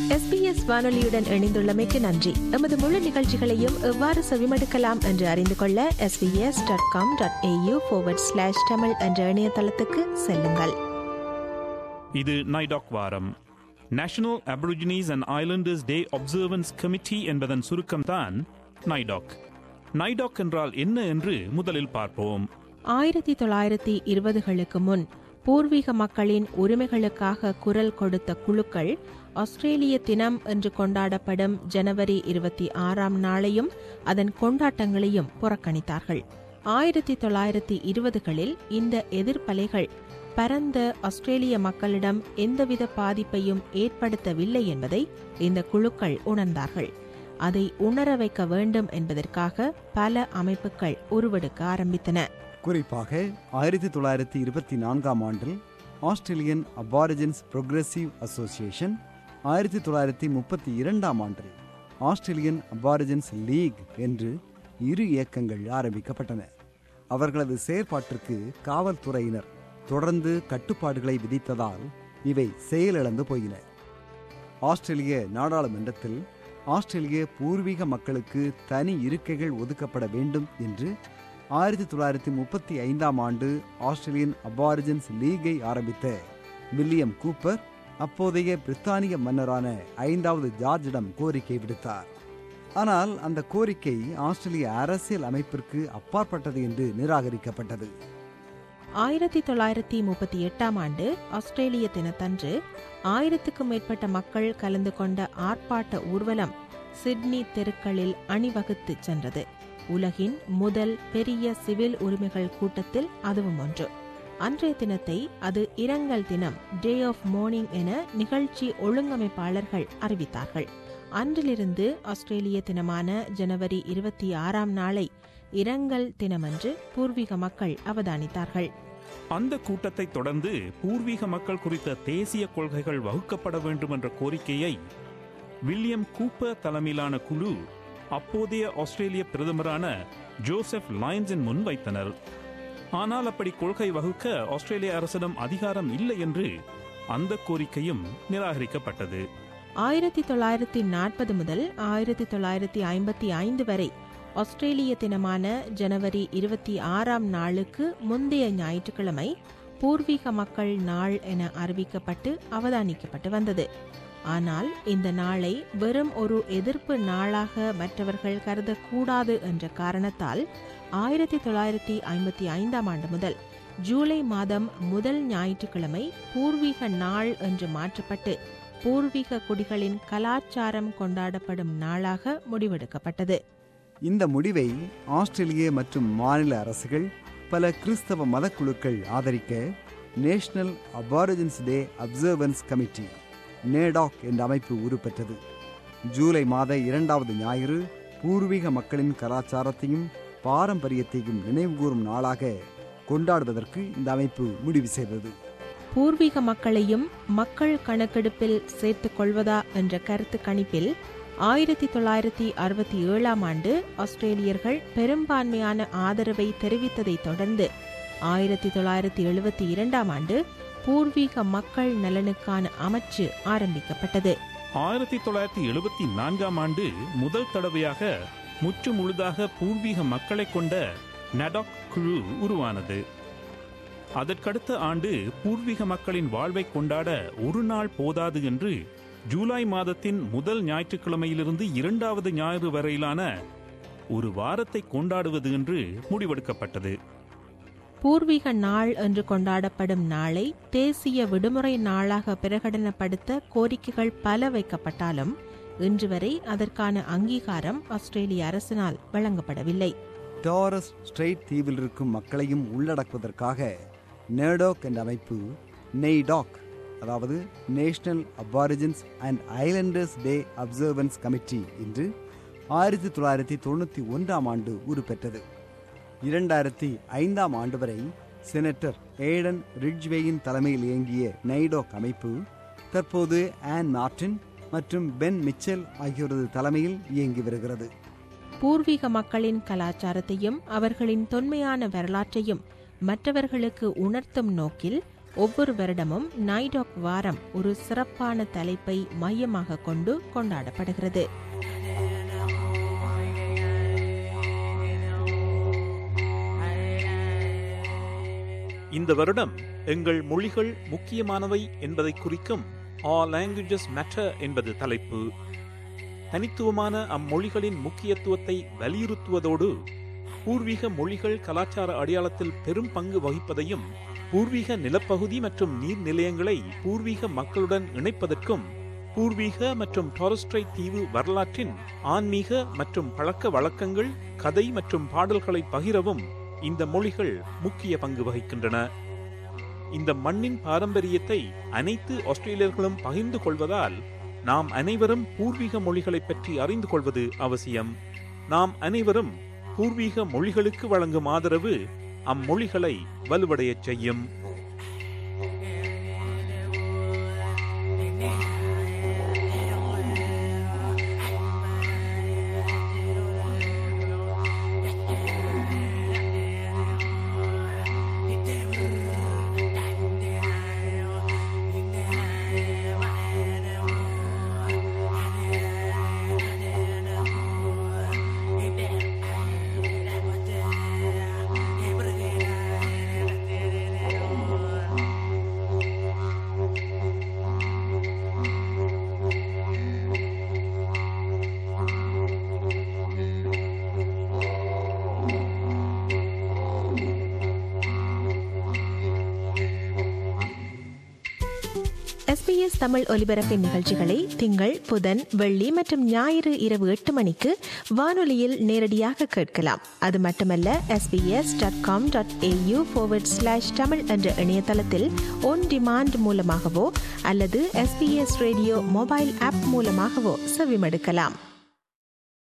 SBS வானொலியுடன் இணைந்துள்ளமைக்கு நன்றி எமது முழு நிகழ்ச்சிகளையும் எவ்வாறு செவிமடுக்கலாம் என்று அறிந்து கொள்ள SBS dot com dot AU slash Tamil என்ற இணையதளத்துக்கு செல்லுங்கள் இது நைடாக் வாரம் national aborigines and islanders day observance committee என்பதன் சுருக்கம்தான் நைடாக் நைடாக் என்றால் என்ன என்று முதலில் பார்ப்போம் ஆயிரத்தி தொள்ளாயிரத்தி இருபதுகளுக்கு முன் பூர்வீக மக்களின் உரிமைகளுக்காக குரல் கொடுத்த குழுக்கள் ஆஸ்திரேலிய தினம் என்று கொண்டாடப்படும் ஜனவரி இருபத்தி ஆறாம் நாளையும் அதன் கொண்டாட்டங்களையும் புறக்கணித்தார்கள் ஆயிரத்தி தொள்ளாயிரத்தி இருபதுகளில் இந்த எதிர்ப்பலைகள் பரந்த ஆஸ்திரேலிய மக்களிடம் எந்தவித பாதிப்பையும் ஏற்படுத்தவில்லை என்பதை இந்த குழுக்கள் உணர்ந்தார்கள் அதை உணர வைக்க வேண்டும் என்பதற்காக பல அமைப்புகள் உருவெடுக்க ஆரம்பித்தன குறிப்பாக ஆயிரத்தி தொள்ளாயிரத்தி இருபத்தி நான்காம் ஆண்டில் ஆஸ்திரேலியன் அபாரிஜின்ஸ் புரோகிரசிவ் அசோசியேஷன் ஆயிரத்தி தொள்ளாயிரத்தி முப்பத்தி இரண்டாம் ஆண்டில் ஆஸ்திரேலியன் அபாரிஜின்ஸ் லீக் என்று இரு இயக்கங்கள் ஆரம்பிக்கப்பட்டன அவர்களது செயற்பாட்டிற்கு காவல்துறையினர் தொடர்ந்து கட்டுப்பாடுகளை விதித்ததால் இவை செயலிழந்து போயின ஆஸ்திரேலிய நாடாளுமன்றத்தில் ஆஸ்திரேலிய பூர்வீக மக்களுக்கு தனி இருக்கைகள் ஒதுக்கப்பட வேண்டும் என்று ஆயிரத்தி தொள்ளாயிரத்தி முப்பத்தி ஐந்தாம் ஆண்டு ஆஸ்திரேலியன் அபாரிஜின்ஸ் லீகை ஆரம்பித்த வில்லியம் கூப்பர் அப்போதைய பிரித்தானிய மன்னரான ஐந்தாவது ஜார்ஜிடம் கோரிக்கை விடுத்தார் ஆனால் அந்த கோரிக்கை ஆஸ்திரேலிய அரசியல் அமைப்பிற்கு அப்பாற்பட்டது என்று நிராகரிக்கப்பட்டது ஆயிரத்தி தொள்ளாயிரத்தி முப்பத்தி எட்டாம் ஆண்டு ஆஸ்திரேலிய தினத்தன்று ஆயிரத்துக்கும் மேற்பட்ட மக்கள் கலந்து கொண்ட ஆர்ப்பாட்ட ஊர்வலம் சிட்னி தெருக்களில் அணிவகுத்துச் சென்றது உலகின் முதல் பெரிய சிவில் உரிமைகள் கூட்டத்தில் அதுவும் ஒன்று அன்றைய தினத்தை அது இரங்கல் தினம் டே ஆஃப் மார்னிங் என நிகழ்ச்சி ஒழுங்கமைப்பாளர்கள் அறிவித்தார்கள் அன்றிலிருந்து ஆஸ்திரேலிய தினமான ஜனவரி இருபத்தி ஆறாம் நாளை இரங்கல் தினமன்று பூர்வீக மக்கள் அவதானித்தார்கள் அந்த கூட்டத்தை தொடர்ந்து பூர்வீக மக்கள் குறித்த தேசிய கொள்கைகள் வகுக்கப்பட வேண்டும் என்ற கோரிக்கையை வில்லியம் கூப்பர் தலைமையிலான குழு அப்போதைய ஆஸ்திரேலிய பிரதமரான ஜோசப் லாயன்ஸின் முன் வைத்தனர் ஆனால் அப்படி கொள்கை வகுக்க ஆஸ்திரேலிய அரசிடம் அதிகாரம் இல்லை என்று அந்த கோரிக்கையும் நிராகரிக்கப்பட்டது ஆயிரத்தி தொள்ளாயிரத்தி நாற்பது முதல் ஆயிரத்தி தொள்ளாயிரத்தி ஐம்பத்தி ஐந்து வரை ஆஸ்திரேலிய தினமான ஜனவரி இருபத்தி ஆறாம் நாளுக்கு முந்தைய ஞாயிற்றுக்கிழமை பூர்வீக மக்கள் நாள் என அறிவிக்கப்பட்டு அவதானிக்கப்பட்டு வந்தது ஆனால் இந்த நாளை வெறும் ஒரு எதிர்ப்பு நாளாக மற்றவர்கள் கருதக்கூடாது என்ற காரணத்தால் ஆயிரத்தி தொள்ளாயிரத்தி ஐம்பத்தி ஐந்தாம் ஆண்டு முதல் ஜூலை மாதம் முதல் ஞாயிற்றுக்கிழமை பூர்வீக நாள் என்று மாற்றப்பட்டு பூர்வீக குடிகளின் கலாச்சாரம் கொண்டாடப்படும் நாளாக முடிவெடுக்கப்பட்டது இந்த முடிவை ஆஸ்திரேலிய மற்றும் மாநில அரசுகள் பல கிறிஸ்தவ மதக்குழுக்கள் ஆதரிக்க national aborigines day observance committee NAIDOC என்ற அமைப்பு உருப்பெற்றது ஜூலை மாத இரண்டாவது ஞாயிறு பூர்வீக மக்களின் கலாச்சாரத்தையும் பாரம்பரியத்தையும் நினைவுகூரும் நாளாக கொண்டாடுவதற்கு இந்த அமைப்பு முடிவு செய்தது பூர்வீக மக்களையும் மக்கள் கணக்கெடுப்பில் சேர்த்துக் கொள்வதா என்ற கருத்து கணிப்பில் ஆயிரத்தி தொள்ளாயிரத்தி அறுபத்தி ஏழாம் ஆண்டு ஆஸ்திரேலியர்கள் பெரும்பான்மையான ஆதரவை தெரிவித்ததைத் தொடர்ந்து ஆயிரத்தி தொள்ளாயிரத்தி எழுபத்தி இரண்டாம் ஆண்டு பூர்வீக மக்கள் நலனுக்கான அமைச்சு ஆரம்பிக்கப்பட்டது ஆயிரத்தி தொள்ளாயிரத்தி எழுபத்தி நான்காம் ஆண்டு முதல் தடவையாக முற்று முழுதாக பூர்வீக மக்களை கொண்ட நடாக் குழு உருவானது அதற்கடுத்த ஆண்டு பூர்வீக மக்களின் வாழ்வை கொண்டாட ஒரு நாள் போதாது என்று ஜூலை மாதத்தின் முதல் ஞாயிற்றுக்கிழமையிலிருந்து இரண்டாவது ஞாயிறு வரையிலான ஒரு வாரத்தை கொண்டாடுவது என்று முடிவெடுக்கப்பட்டது பூர்வீக நாள் என்று கொண்டாடப்படும் நாளை தேசிய விடுமுறை நாளாக பிரகடனப்படுத்த கோரிக்கைகள் பல வைக்கப்பட்டாலும் இன்று வரை அதற்கான அங்கீகாரம் ஆஸ்திரேலிய அரசினால் வழங்கப்படவில்லை டாரஸ் ஸ்ட்ரெயிட் தீவில் இருக்கும் மக்களையும் உள்ளடக்குவதற்காக நேடோக் என்ற அமைப்பு நெய்டாக் அதாவது national aborigines and islanders day observance committee என்று ஆயிரத்தி தொள்ளாயிரத்தி தொண்ணூற்றி ஒன்றாம் ஆண்டு உருப்பெற்றது இரண்டாயிரத்தி ஐந்தாம் ஆண்டு வரை செனட்டர் ஏடன் ரிட்ஜ்வேயின் தலைமையில் இயங்கிய நைடோக் அமைப்பு தற்போது ஆன் மார்டின் மற்றும் பென் மிச்சல் ஆகியோரது தலைமையில் இயங்கி வருகிறது பூர்வீக மக்களின் கலாச்சாரத்தையும் அவர்களின் தொன்மையான வரலாற்றையும் மற்றவர்களுக்கு உணர்த்தும் நோக்கில் ஒவ்வொரு வருடமும் நைடாக் வாரம் ஒரு சிறப்பான தலைப்பை மையமாக கொண்டு கொண்டாடப்படுகிறது இந்த வருடம் எங்கள் மொழிகள் முக்கியமானவை என்பதை குறிக்கும் ஆல் லாங்குவேஜஸ் மேட்டர் என்பது தலைப்பு தனித்துவமான அம்மொழிகளின் முக்கியத்துவத்தை வலியுறுத்துவதோடு பூர்வீக மொழிகள் கலாச்சார அடையாளத்தில் பெரும் பங்கு வகிப்பதையும் பூர்வீக நிலப்பகுதி மற்றும் நீர் நிலையங்களை பூர்வீக மக்களுடன் இணைப்பதற்கும் பூர்வீக மற்றும் டாரஸ்ட்ரைட் தீவு வரலாற்றின் ஆன்மீக மற்றும் பழக்க வழக்கங்கள் கதை மற்றும் பாடல்களை பகிரவும் இந்த மொழிகள் முக்கிய பங்கு வகிக்கின்றன இந்த மண்ணின் பாரம்பரியத்தை அனைத்து ஆஸ்திரேலியர்களும் பகிர்ந்து கொள்வதால் நாம் அனைவரும் பூர்வீக மொழிகளை பற்றி அறிந்து கொள்வது அவசியம் நாம் அனைவரும் பூர்வீக மொழிகளுக்கு வழங்கும் ஆதரவு அம்மொழிகளை வலுவடையச் செய்யும் எஸ்பிஎஸ் தமிழ் ஒலிபரப்பின் நிகழ்ச்சிகளை திங்கள் புதன் வெள்ளி மற்றும் ஞாயிறு இரவு எட்டு மணிக்கு வானொலியில் நேரடியாக கேட்கலாம் அது மட்டுமல்ல SBS dot com dot AU slash Tamil என்ற இணையதளத்தில் ஒன் டிமாண்ட் மூலமாகவோ அல்லது எஸ்பிஎஸ் ரேடியோ மொபைல் ஆப் மூலமாகவோ செவிமடுக்கலாம்